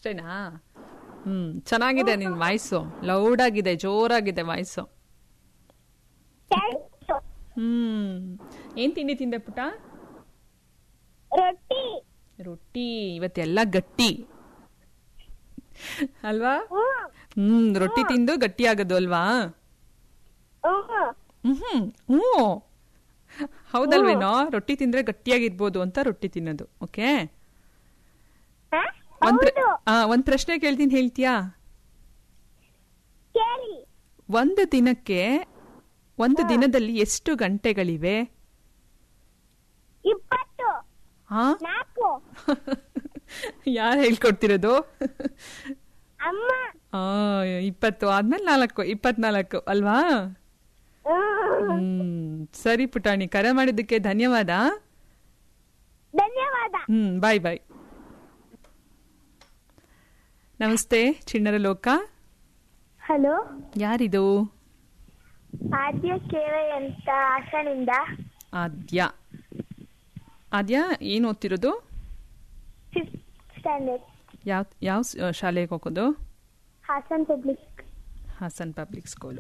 ಅಷ್ಟೇನಾ ಹ್ಮ್ ಚೆನ್ನಾಗಿದೆ ನಿನ್ ವಾಯ್ಸು ಲೌಡ್ ಆಗಿದೆ ಜೋರಾಗಿದೆ ವಾಯ್ಸು ಥ್ಯಾಂಕ್ ಯು ಹ್ಮ್ ಏನ್ ತಿಂಡಿ ತಿಂದೆ ಪುಟ ರೊಟ್ಟಿ ರೊಟ್ಟಿ ಇವತ್ತೆಲ್ಲ ಗಟ್ಟಿ ಅಲ್ವಾ ಹ್ಮ್ ಹ್ಮ್ ರೊಟ್ಟಿ ತಿಂದು ಗಟ್ಟಿ ಆಗೋದು ಅಲ್ವಾ ಹ್ಮ್ ಹ್ಮ್ ಹ್ಞೂ ಹೌದಲ್ವೇನೋ ರೊಟ್ಟಿ ತಿಂದ್ರೆ ಗಟ್ಟಿಯಾಗಿರ್ಬೋದು ಅಂತ ರೊಟ್ಟಿ ತಿನ್ನೋದು ಓಕೆ ಹ? ಒಂದ್ ಪ್ರ- ಹೌದು ಆ, ಒಂದ್ ಪ್ರಶ್ನೆ ಕೇಳ್ತೀನಿ ಹೇಳ್ತೀಯಾ ಕೇಳಿ ಒಂದು ದಿನಕ್ಕೆ ಒಂದು ದಿನದಲ್ಲಿ ಎಷ್ಟು ಗಂಟೆಗಳಿವೆ ಇಪ್ಪತ್ತು ಹಾ ನಾಲ್ಕು ಯಾರು ಹೇಳ್ಕೊಡ್ತಿರೋದು ಅಮ್ಮ ಆ ಇಪ್ಪತ್ತು ಆದ್ಮೇಲೆ ನಾಲ್ಕು ಇಪ್ಪತ್ನಾಲ್ಕು ಅಲ್ವಾ ಹ್ಮ್. ಹ್ಮ್ ಸರಿ ಪುಟಾಣಿ ಕರೆ ಮಾಡಿದ್ದಕ್ಕೆ ಧನ್ಯವಾದ ಧನ್ಯವಾದ ಹ್ಮ್ ಬಾಯ್ ಬಾಯ್ ನಮಸ್ತೆ ಚಿಣ್ಣರ ಲೋಕ ಹಲೋ ಯಾರಿದು ಆದ್ಯ ಕೇವೆ ಅಂತ ಹಾಸನಿಂದ ಆದ್ಯ ಆದ್ಯ ಏನು ಓದ್ತಿರೋದು ಫಿಫ್ತ್ ಸ್ಟ್ಯಾಂಡರ್ಡ್ ಯಾವ ಯಾವ ಸ್- ಶಾಲೆಗೆ ಹೋಗೋದು Hassan public Hassan public school